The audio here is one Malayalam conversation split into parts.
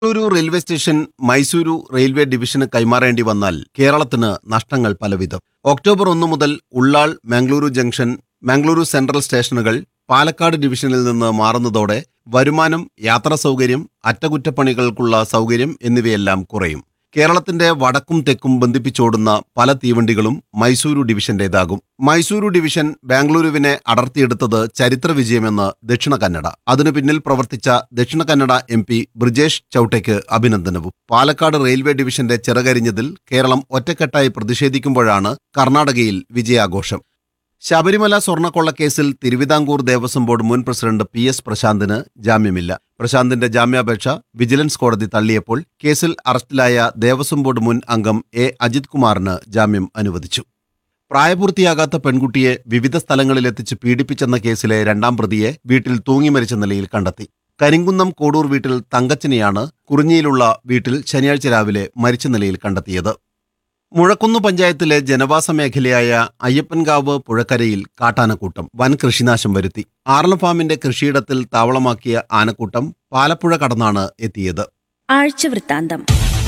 Bengaluru railway station Mysuru railway ഡിവിഷന് കൈമാറേണ്ടി വന്നാൽ കേരളത്തിന് നഷ്ടങ്ങൾ പലവിധം ഒക്ടോബർ ഒന്ന് മുതൽ ഉള്ളാൾ മംഗളൂരു ജംഗ്ഷൻ മംഗളൂരു സെൻട്രൽ സ്റ്റേഷനുകൾ പാലക്കാട് ഡിവിഷനിൽ നിന്ന് മാറുന്നതോടെ വരുമാനം യാത്രാ സൗകര്യം അറ്റകുറ്റപ്പണികൾക്കുള്ള സൗകര്യം എന്നിവയെല്ലാം കുറയും കേരളത്തിന്റെ വടക്കും തെക്കും ബന്ധിപ്പിച്ചോടുന്ന പല തീവണ്ടികളും മൈസൂരു ഡിവിഷന്റേതാകും മൈസൂരു ഡിവിഷൻ ബാംഗ്ലൂരുവിനെ അടർത്തിയെടുത്തത് ചരിത്ര വിജയമെന്ന് ദക്ഷിണ കന്നഡ അതിനു പിന്നിൽ പ്രവർത്തിച്ച ദക്ഷിണ കന്നഡ എം പി ബ്രിജേഷ് ചൌട്ടയ്ക്ക് അഭിനന്ദനവും പാലക്കാട് റെയിൽവേ ഡിവിഷന്റെ ചിറകരിഞ്ഞതിൽ കേരളം ഒറ്റക്കെട്ടായി പ്രതിഷേധിക്കുമ്പോഴാണ് കർണാടകയിൽ വിജയാഘോഷം ശബരിമല സ്വർണ്ണക്കൊള്ളക്കേസിൽ തിരുവിതാംകൂർ ദേവസ്വം ബോർഡ് മുൻ പ്രസിഡന്റ് പി എസ് പ്രശാന്തിന് ജാമ്യമില്ല പ്രശാന്തിന്റെ ജാമ്യാപേക്ഷ വിജിലൻസ് കോടതി തള്ളിയപ്പോൾ കേസിൽ അറസ്റ്റിലായ ദേവസ്വം ബോർഡ് മുൻ അംഗം എ അജിത് കുമാറിന് ജാമ്യം അനുവദിച്ചു പ്രായപൂർത്തിയാകാത്ത പെൺകുട്ടിയെ വിവിധ സ്ഥലങ്ങളിലെത്തിച്ച് പീഡിപ്പിച്ചെന്ന കേസിലെ രണ്ടാം പ്രതിയെ വീട്ടിൽ തൂങ്ങി മരിച്ച നിലയിൽ കണ്ടെത്തി കരിങ്കുന്നം കോടൂർ വീട്ടിൽ തങ്കച്ചനെയാണ് കുറിഞ്ഞിയിലുള്ള വീട്ടിൽ ശനിയാഴ്ച രാവിലെ മരിച്ച നിലയിൽ കണ്ടെത്തിയത് മുഴക്കുന്ന് പഞ്ചായത്തിലെ ജനവാസ മേഖലയായ അയ്യപ്പൻകാവ് പുഴക്കരയിൽ കാട്ടാനക്കൂട്ടം വൻ കൃഷിനാശം വരുത്തി ആറളം ഫാമിന്റെ കൃഷിയിടത്തിൽ താവളമാക്കിയ ആനക്കൂട്ടം പാലപ്പുഴ കടന്നാണ് എത്തിയത് ആഴ്ചവൃത്താന്തം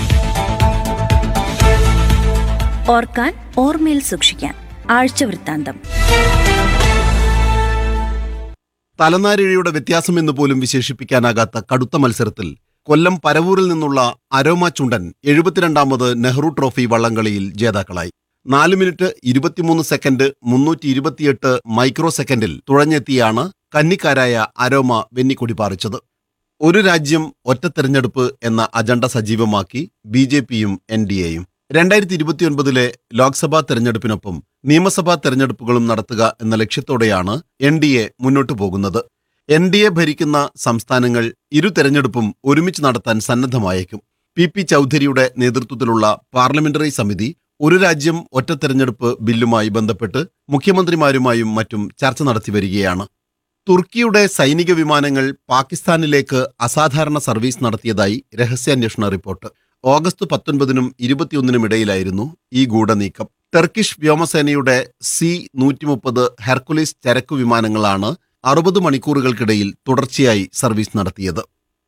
ഓർക്കാൻ ഓർമ്മയിൽ സൂക്ഷിക്കാൻ ആഴ്ചവൃത്താന്തം തലനാരിഴയുടെ വ്യത്യാസം എന്ന് പോലും വിശേഷിപ്പിക്കാനാകാത്ത കടുത്ത മത്സരത്തിൽ കൊല്ലം പരവൂരിൽ നിന്നുള്ള അരോമ ചുണ്ടൻ എഴുപത്തിരണ്ടാമത് നെഹ്റു ട്രോഫി വള്ളംകളിയിൽ ജേതാക്കളായി നാല് മിനിറ്റ് ഇരുപത്തിമൂന്ന് സെക്കൻഡ് മുന്നൂറ്റി ഇരുപത്തിയെട്ട് മൈക്രോ സെക്കൻഡിൽ തുഴഞ്ഞെത്തിയാണ് കന്നിക്കാരായ അരോമ വെന്നിക്കൊടി പാറിച്ചത് ഒരു രാജ്യം ഒറ്റ തെരഞ്ഞെടുപ്പ് എന്ന അജണ്ട സജീവമാക്കി ബി ജെ പിയും എൻ ഡി എയും രണ്ടായിരത്തി ഇരുപത്തിയൊൻപതിലെ ലോക്സഭാ തെരഞ്ഞെടുപ്പിനൊപ്പം നിയമസഭാ തെരഞ്ഞെടുപ്പുകളും നടത്തുക എന്ന ലക്ഷ്യത്തോടെയാണ് എൻ ഡി എ മുന്നോട്ടു പോകുന്നത് എൻ ഡി എ ഭരിക്കുന്ന സംസ്ഥാനങ്ങൾ ഇരു തെരഞ്ഞെടുപ്പും ഒരുമിച്ച് നടത്താൻ സന്നദ്ധമായേക്കും പി പി ചൌധരിയുടെ നേതൃത്വത്തിലുള്ള പാർലമെന്ററി സമിതി ഒരു രാജ്യം ഒറ്റ തെരഞ്ഞെടുപ്പ് ബില്ലുമായി ബന്ധപ്പെട്ട് മുഖ്യമന്ത്രിമാരുമായും മറ്റും ചർച്ച നടത്തി വരികയാണ് തുർക്കിയുടെ സൈനിക വിമാനങ്ങൾ പാകിസ്ഥാനിലേക്ക് അസാധാരണ സർവീസ് നടത്തിയതായി രഹസ്യാന്വേഷണ റിപ്പോർട്ട് ഓഗസ്റ്റ് പത്തൊൻപതിനും ഇരുപത്തിയൊന്നിനും ഇടയിലായിരുന്നു ഈ ഗൂഢനീക്കം ടർക്കിഷ് വ്യോമസേനയുടെ സി നൂറ്റി മുപ്പത് ഹെർക്കുലിസ് ചരക്കു വിമാനങ്ങളാണ് അറുപത് മണിക്കൂറുകൾക്കിടയിൽ തുടർച്ചയായി സർവീസ് നടത്തിയത്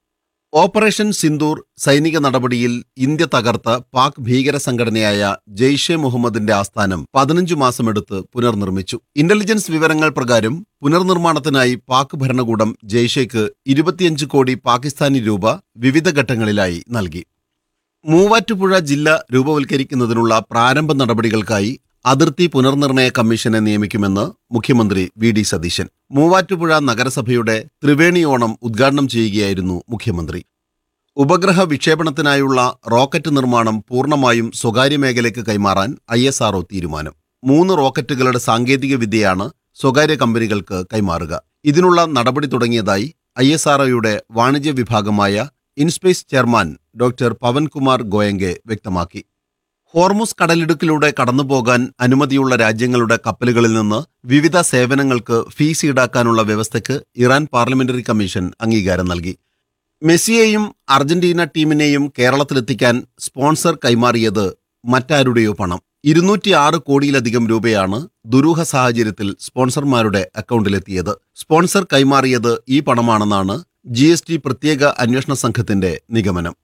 ഓപ്പറേഷൻ സിന്ദൂർ സൈനിക നടപടിയിൽ ഇന്ത്യ തകർത്ത പാക് ഭീകര സംഘടനയായ ജെയ്ഷെ മുഹമ്മദിന്റെ ആസ്ഥാനം പതിനഞ്ചു മാസമെടുത്ത് പുനർനിർമ്മിച്ചു ഇന്റലിജൻസ് വിവരങ്ങൾ പ്രകാരം പുനർനിർമ്മാണത്തിനായി പാക് ഭരണകൂടം ജെയ്ഷെക്ക് ഇരുപത്തിയഞ്ച് കോടി പാകിസ്ഥാനി രൂപ വിവിധ ഘട്ടങ്ങളിലായി നൽകി മൂവാറ്റുപുഴ ജില്ല രൂപവൽക്കരിക്കുന്നതിനുള്ള പ്രാരംഭ നടപടികൾക്കായി അതിർത്തി പുനർനിർണയ കമ്മീഷനെ നിയമിക്കുമെന്ന് മുഖ്യമന്ത്രി വി ഡി സതീശൻ മൂവാറ്റുപുഴ നഗരസഭയുടെ ത്രിവേണി ഓണം ഉദ്ഘാടനം ചെയ്യുകയായിരുന്നു മുഖ്യമന്ത്രി ഉപഗ്രഹ വിക്ഷേപണത്തിനായുള്ള റോക്കറ്റ് നിർമ്മാണം പൂർണ്ണമായും സ്വകാര്യ മേഖലയ്ക്ക് കൈമാറാൻ ഐ എസ് ആർഒ തീരുമാനം മൂന്ന് റോക്കറ്റുകളുടെ സാങ്കേതിക വിദ്യയാണ് സ്വകാര്യ കമ്പനികൾക്ക് കൈമാറുക ഇതിനുള്ള നടപടി തുടങ്ങിയതായി ഐ എസ് ആർഒയുടെ വാണിജ്യ വിഭാഗമായ INSPACe chairman doctor Pawankumar Goenka വ്യക്തമാക്കി ഹോർമുസ് കടലിടുക്കിലൂടെ കടന്നുപോകാൻ അനുമതിയുള്ള രാജ്യങ്ങളുടെ കപ്പലുകളിൽ നിന്ന് വിവിധ സേവനങ്ങൾക്ക് ഫീസ് ഈടാക്കാനുള്ള വ്യവസ്ഥയ്ക്ക് ഇറാൻ പാർലമെന്ററി കമ്മീഷൻ അംഗീകാരം നൽകി മെസ്സിയെയും അർജന്റീന ടീമിനെയും കേരളത്തിലെത്തിക്കാൻ സ്പോൺസർ കൈമാറിയത് മറ്റാരുടെയോ പണം ഇരുന്നൂറ്റി ആറ് കോടിയിലധികം രൂപയാണ് ദുരൂഹ സാഹചര്യത്തിൽ സ്പോൺസർമാരുടെ അക്കൗണ്ടിലെത്തിയത് സ്പോൺസർ കൈമാറിയത് ഈ പണമാണെന്നാണ് ജി പ്രത്യേക അന്വേഷണ സംഘത്തിന്റെ നിഗമനം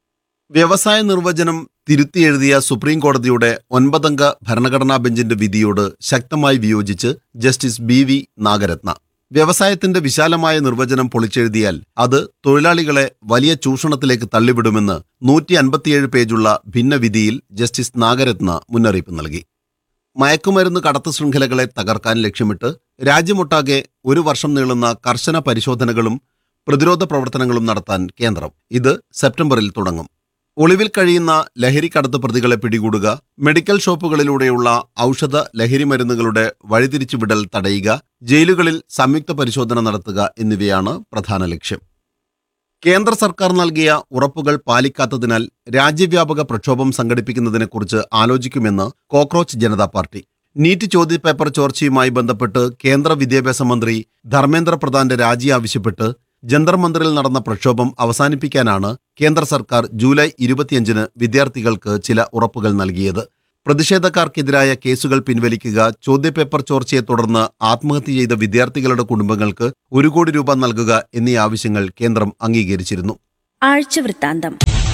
വ്യവസായ നിർവചനം തിരുത്തി എഴുതിയ സുപ്രീം കോടതിയുടെ ഒൻപതംഗ ഭരണഘടനാ ബെഞ്ചിന്റെ വിധിയോട് ശക്തമായി വിയോജിച്ച് ജസ്റ്റിസ് ബി വി നാഗരത്ന വ്യവസായത്തിന്റെ വിശാലമായ നിർവചനം പൊളിച്ചെഴുതിയാൽ അത് തൊഴിലാളികളെ വലിയ ചൂഷണത്തിലേക്ക് തള്ളിവിടുമെന്ന് നൂറ്റി അൻപത്തിയേഴ് പേജുള്ള ഭിന്നവിധിയിൽ ജസ്റ്റിസ് നാഗരത്ന മുന്നറിയിപ്പ് നൽകി മയക്കുമരുന്ന് കടത്ത് ശൃംഖലകളെ തകർക്കാൻ ലക്ഷ്യമിട്ട് രാജ്യമൊട്ടാകെ ഒരു വർഷം നീളുന്ന കർശന പരിശോധനകളും പ്രതിരോധ പ്രവർത്തനങ്ങളും നടത്താൻ കേന്ദ്രം ഇത് സെപ്റ്റംബറിൽ തുടങ്ങും ഒളിവിൽ കഴിയുന്ന ലഹരിക്കടത്ത് പ്രതികളെ പിടികൂടുക മെഡിക്കൽ ഷോപ്പുകളിലൂടെയുള്ള ഔഷധ ലഹരി മരുന്നുകളുടെ വഴിതിരിച്ചുവിടൽ തടയുക ജയിലുകളിൽ സംയുക്ത പരിശോധന നടത്തുക എന്നിവയാണ് പ്രധാന ലക്ഷ്യം കേന്ദ്ര സർക്കാർ നൽകിയ ഉറപ്പുകൾ പാലിക്കാത്തതിനാൽ രാജ്യവ്യാപക പ്രക്ഷോഭം സംഘടിപ്പിക്കുന്നതിനെക്കുറിച്ച് ആലോചിക്കുമെന്ന് കോക്രോച്ച് ജനതാ പാർട്ടി നീറ്റ് ചോദ്യപേപ്പർ ചോർച്ചയുമായി ബന്ധപ്പെട്ട് കേന്ദ്ര വിദ്യാഭ്യാസ മന്ത്രി ധർമ്മേന്ദ്ര പ്രധാന്റെ രാജി ആവശ്യപ്പെട്ട് ജന്തർ മന്ദിറിൽ നടന്ന പ്രക്ഷോഭം അവസാനിപ്പിക്കാനാണ് കേന്ദ്ര സർക്കാർ ജൂലൈ ഇരുപത്തിയഞ്ചിന് വിദ്യാർത്ഥികൾക്ക് ചില ഉറപ്പുകൾ നൽകിയത് പ്രതിഷേധക്കാർക്കെതിരായ കേസുകൾ പിൻവലിക്കുക ചോദ്യപേപ്പർ ചോർച്ചയെ തുടർന്ന് ആത്മഹത്യ ചെയ്ത വിദ്യാർത്ഥികളുടെ കുടുംബങ്ങൾക്ക് ഒരു കോടി രൂപ നൽകുക എന്നീ ആവശ്യങ്ങൾ കേന്ദ്രം അംഗീകരിച്ചിരുന്നു ആഴ്ചവൃത്താന്തം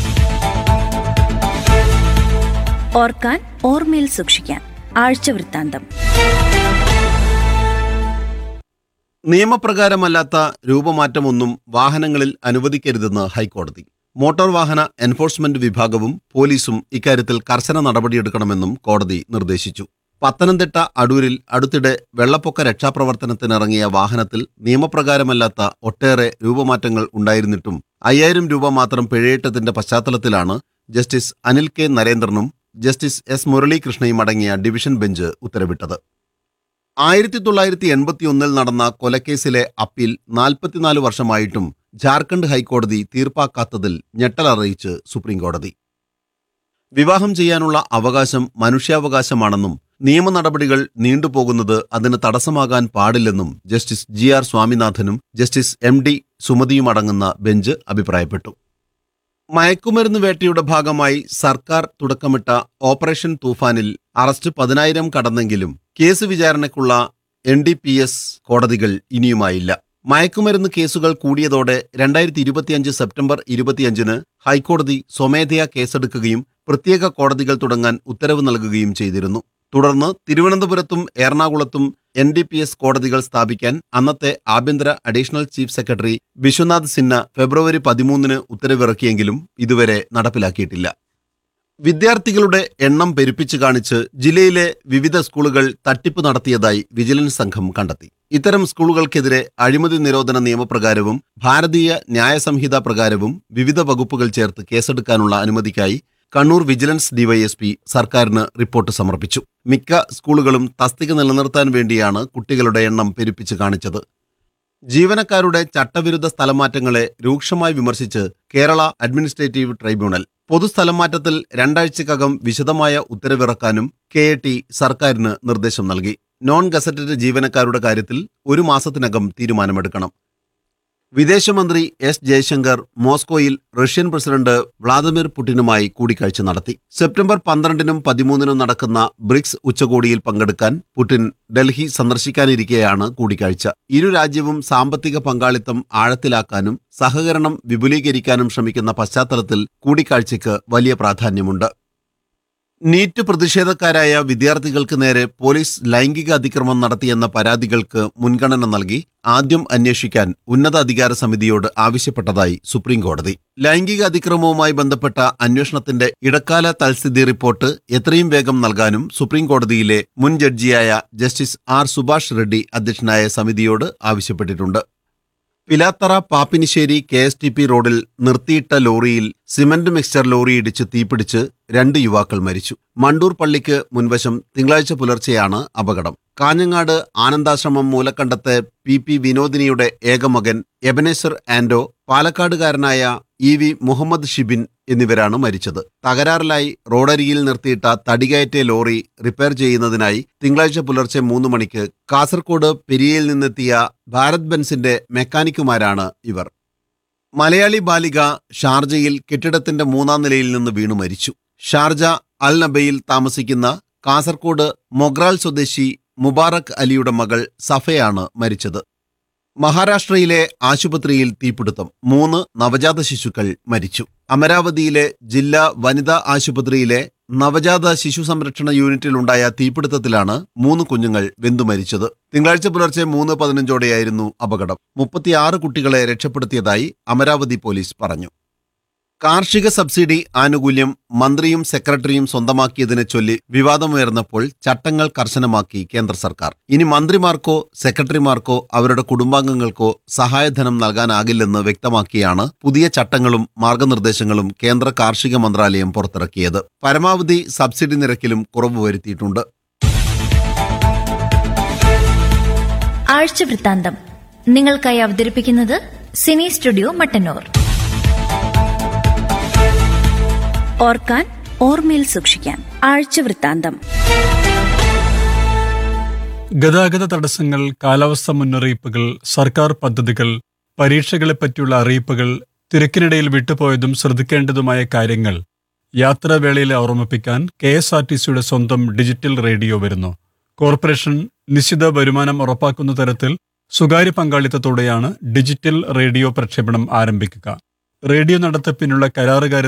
ഓർക്കാൻ ഓർമ്മയിൽ സൂക്ഷിക്കാൻ ആഴ്ചവൃത്താന്തം നിയമപ്രകാരമല്ലാത്ത രൂപമാറ്റമൊന്നും വാഹനങ്ങളിൽ അനുവദിക്കരുതെന്ന് ഹൈക്കോടതി മോട്ടോർ വാഹന എൻഫോഴ്സ്മെന്റ് വിഭാഗവും പോലീസും ഇക്കാര്യത്തിൽ കർശന നടപടിയെടുക്കണമെന്നും കോടതി നിർദ്ദേശിച്ചു പത്തനംതിട്ട അടൂരിൽ അടുത്തിടെ വെള്ളപ്പൊക്ക രക്ഷാപ്രവർത്തനത്തിനിറങ്ങിയ വാഹനത്തിൽ നിയമപ്രകാരമല്ലാത്ത ഒട്ടേറെ രൂപമാറ്റങ്ങൾ ഉണ്ടായിരുന്നിട്ടും അയ്യായിരം രൂപ മാത്രം പിഴയിട്ടതിന്റെ പശ്ചാത്തലത്തിലാണ് ജസ്റ്റിസ് അനിൽ കെ നരേന്ദ്രനും ജസ്റ്റിസ് എസ് മുരളീകൃഷ്ണയും അടങ്ങിയ ഡിവിഷൻ ബെഞ്ച് ഉത്തരവിട്ടത് ആയിരത്തി തൊള്ളായിരത്തി എൺപത്തിയൊന്നിൽ നടന്ന കൊലക്കേസിലെ അപ്പീൽ നാൽപ്പത്തിനാല് വർഷമായിട്ടും ജാർഖണ്ഡ് ഹൈക്കോടതി തീർപ്പാക്കാത്തതിൽ ഞെട്ടലറിയിച്ച് സുപ്രീംകോടതി വിവാഹം ചെയ്യാനുള്ള അവകാശം മനുഷ്യാവകാശമാണെന്നും നിയമ നടപടികൾ നീണ്ടുപോകുന്നത് അതിന് തടസ്സമാകാൻ പാടില്ലെന്നും ജസ്റ്റിസ് ജി ആർ സ്വാമിനാഥനും ജസ്റ്റിസ് എം ഡി സുമതിയും അടങ്ങുന്ന ബെഞ്ച് അഭിപ്രായപ്പെട്ടു മയക്കുമരുന്ന് വേട്ടയുടെ ഭാഗമായി സർക്കാർ തുടക്കമിട്ട ഓപ്പറേഷൻ തൂഫാനിൽ അറസ്റ്റ് പതിനായിരം കടന്നെങ്കിലും കേസ് വിചാരണയ്ക്കുള്ള എൻ ഡി പി എസ് കോടതികൾ ഇനിയുമായില്ല മയക്കുമരുന്ന് കേസുകൾ കൂടിയതോടെ രണ്ടായിരത്തി ഇരുപത്തിയഞ്ച് സെപ്റ്റംബർ ഇരുപത്തിയഞ്ചിന് ഹൈക്കോടതി സ്വമേധയാ കേസെടുക്കുകയും പ്രത്യേക കോടതികൾ തുടങ്ങാൻ ഉത്തരവ് നൽകുകയും ചെയ്തിരുന്നു തുടർന്ന് തിരുവനന്തപുരത്തും എറണാകുളത്തും എൻ ഡി പി എസ് കോടതികൾ സ്ഥാപിക്കാൻ അന്നത്തെ ആഭ്യന്തര additional chief secretary Vishwanath Sinha February പതിമൂന്നിന് ഉത്തരവിറക്കിയെങ്കിലും ഇതുവരെ നടപ്പിലാക്കിയിട്ടില്ല വിദ്യാർത്ഥികളുടെ എണ്ണം പെരുപ്പിച്ചു കാണിച്ച് ജില്ലയിലെ വിവിധ സ്കൂളുകൾ തട്ടിപ്പ് നടത്തിയതായി വിജിലൻസ് സംഘം കണ്ടെത്തി ഇത്തരം സ്കൂളുകൾക്കെതിരെ അഴിമതി നിരോധന നിയമപ്രകാരവും ഭാരതീയ ന്യായ സംഹിത പ്രകാരവും വിവിധ വകുപ്പുകൾ ചേർത്ത് കേസെടുക്കാനുള്ള അനുമതിക്കായി കണ്ണൂർ വിജിലൻസ് ഡിവൈഎസ്പി സർക്കാരിന് റിപ്പോർട്ട് സമർപ്പിച്ചു മിക്ക സ്കൂളുകളും തസ്തിക നിലനിർത്താൻ വേണ്ടിയാണ് കുട്ടികളുടെ എണ്ണം പെരുപ്പിച്ച് കാണിച്ചത് ജീവനക്കാരുടെ ചട്ടവിരുദ്ധ സ്ഥലമാറ്റങ്ങളെ രൂക്ഷമായി വിമർശിച്ച് കേരള അഡ്മിനിസ്ട്രേറ്റീവ് ട്രൈബ്യൂണൽ പൊതുസ്ഥലമാറ്റത്തിൽ രണ്ടാഴ്ചക്കകം വിശദമായ ഉത്തരവിറക്കാനും കെ എ ടി സർക്കാരിന് നിർദ്ദേശം നൽകി നോൺ ഗസറ്റഡ് ജീവനക്കാരുടെ കാര്യത്തിൽ ഒരു മാസത്തിനകം തീരുമാനമെടുക്കണം വിദേശമന്ത്രി എസ് ജയശങ്കർ മോസ്കോയിൽ റഷ്യൻ പ്രസിഡന്റ് വ്ളാദിമിർ പുടിനുമായി കൂടിക്കാഴ്ച നടത്തി സെപ്റ്റംബർ പന്ത്രണ്ടിനും പതിമൂന്നിനും നടക്കുന്ന ബ്രിക്സ് ഉച്ചകോടിയിൽ പങ്കെടുക്കാൻ പുടിൻ ഡൽഹി സന്ദർശിക്കാനിരിക്കെയാണ് കൂടിക്കാഴ്ച ഇരു രാജ്യവും സാമ്പത്തിക പങ്കാളിത്തം ആഴത്തിലാക്കാനും സഹകരണം വിപുലീകരിക്കാനും ശ്രമിക്കുന്ന പശ്ചാത്തലത്തിൽ കൂടിക്കാഴ്ചയ്ക്ക് വലിയ പ്രാധാന്യമുണ്ട് നീറ്റ് പ്രതിഷേധക്കാരായ വിദ്യാർത്ഥികൾക്ക് നേരെ പോലീസ് ലൈംഗിക അതിക്രമം നടത്തിയെന്ന പരാതികൾക്ക് മുൻഗണന നൽകി ആദ്യം അന്വേഷിക്കാൻ ഉന്നത അധികാര സമിതിയോട് ആവശ്യപ്പെട്ടതായി സുപ്രീംകോടതി ലൈംഗിക അതിക്രമവുമായി ബന്ധപ്പെട്ട അന്വേഷണത്തിന്റെ ഇടക്കാല തൽസ്ഥിതി റിപ്പോർട്ട് എത്രയും വേഗം നൽകാനും സുപ്രീംകോടതിയിലെ മുൻ ജഡ്ജിയായ ജസ്റ്റിസ് ആർ സുഭാഷ് റെഡ്ഡി അധ്യക്ഷനായ സമിതിയോട് ആവശ്യപ്പെട്ടിട്ടുണ്ട് Pilathara Pappinisseri K S T P റോഡിൽ നിർത്തിയിട്ട ലോറിയിൽ സിമന്റ് മിക്സ്ചർ ലോറി ഇടിച്ച് തീപിടിച്ച് രണ്ട് യുവാക്കൾ മരിച്ചു മണ്ടൂർ പള്ളിക്ക് മുൻവശം തിങ്കളാഴ്ച പുലർച്ചെയാണ് അപകടം കാഞ്ഞങ്ങാട് ആനന്ദാശ്രമം മൂലക്കണ്ടത്തെ പി പി വിനോദിനിയുടെ ഏകമകൻ എബനേശ്വർ ആൻഡോ പാലക്കാടുകാരനായ ഇ വി മുഹമ്മദ് ഷിബിൻ എന്നിവരാണ് മരിച്ചത് തകരാറിലായി റോഡരികിൽ നിർത്തിയിട്ട തടികയറ്റിയ ലോറി റിപ്പയർ ചെയ്യുന്നതിനായി തിങ്കളാഴ്ച പുലർച്ചെ മൂന്ന് മണിക്ക് കാസർകോട് പെരിയയിൽ നിന്നെത്തിയ ഭാരത് ബെൻസിന്റെ മെക്കാനിക്കുമാരാണ് ഇവർ മലയാളി ബാലിക ഷാർജയിൽ കെട്ടിടത്തിന്റെ മൂന്നാം നിലയിൽ നിന്ന് വീണു മരിച്ചു ഷാർജ അൽ നബയിൽ താമസിക്കുന്ന കാസർകോട് മൊഗ്രാൽ സ്വദേശി മുബാറക് അലിയുടെ മകൾ സഫയാണ് മരിച്ചത് മഹാരാഷ്ട്രയിലെ ആശുപത്രിയിൽ തീപിടുത്തം മൂന്ന് നവജാത ശിശുക്കൾ മരിച്ചു അമരാവതിയിലെ ജില്ലാ വനിതാ ആശുപത്രിയിലെ നവജാത ശിശു സംരക്ഷണ യൂണിറ്റിലുണ്ടായ തീപിടുത്തത്തിലാണ് മൂന്ന് കുഞ്ഞുങ്ങൾ വെന്തു മരിച്ചത് തിങ്കളാഴ്ച പുലർച്ചെ മൂന്ന് പതിനഞ്ചോടെയായിരുന്നു അപകടം മുപ്പത്തിയാറ് കുട്ടികളെ രക്ഷപ്പെടുത്തിയതായി അമരാവതി പോലീസ് പറഞ്ഞു കാർഷിക സബ്സിഡി ആനുകൂല്യം മന്ത്രിയും സെക്രട്ടറിയും സ്വന്തമാക്കിയതിനെ ചൊല്ലി വിവാദമുയർന്നപ്പോൾ ചട്ടങ്ങൾ കർശനമാക്കി കേന്ദ്ര സർക്കാർ ഇനി മന്ത്രിമാർക്കോ സെക്രട്ടറിമാർക്കോ അവരുടെ കുടുംബാംഗങ്ങൾക്കോ സഹായധനം നൽകാനാകില്ലെന്ന് വ്യക്തമാക്കിയാണ് പുതിയ ചട്ടങ്ങളും മാർഗനിർദ്ദേശങ്ങളും കേന്ദ്ര കാർഷിക മന്ത്രാലയം പുറത്തിറക്കിയത് പരമാവധി സബ്സിഡി നിരക്കിലും കുറവ് വരുത്തിയിട്ടുണ്ട് ആഴ്ച വൃത്താന്തം നിങ്ങൾക്കായി അവതരിപ്പിക്കുന്നത് സിനി സ്റ്റുഡിയോ മട്ടന്നൂർ ഓർക്കാൻ ഓർമ്മയിൽ സൂക്ഷിക്കാൻ ആഴ്ച വൃത്താന്തം ഗതാഗത തടസ്സങ്ങൾ കാലാവസ്ഥ മുന്നറിയിപ്പുകൾ സർക്കാർ പദ്ധതികൾ പരീക്ഷകളെപ്പറ്റിയുള്ള അറിയിപ്പുകൾ തിരക്കിനിടയിൽ വിട്ടുപോയതും ശ്രദ്ധിക്കേണ്ടതുമായ കാര്യങ്ങൾ യാത്രാവേളയിൽ ഓർമ്മിപ്പിക്കാൻ കെ എസ് ആർ ടി സിയുടെ സ്വന്തം ഡിജിറ്റൽ റേഡിയോ വരുന്നു കോർപ്പറേഷൻ നിശ്ചിത വരുമാനം ഉറപ്പാക്കുന്ന തരത്തിൽ സ്വകാര്യ പങ്കാളിത്തത്തോടെയാണ് ഡിജിറ്റൽ റേഡിയോ പ്രക്ഷേപണം ആരംഭിക്കുക റേഡിയോ നടത്തിപ്പിനുള്ള കരാറുകാരെ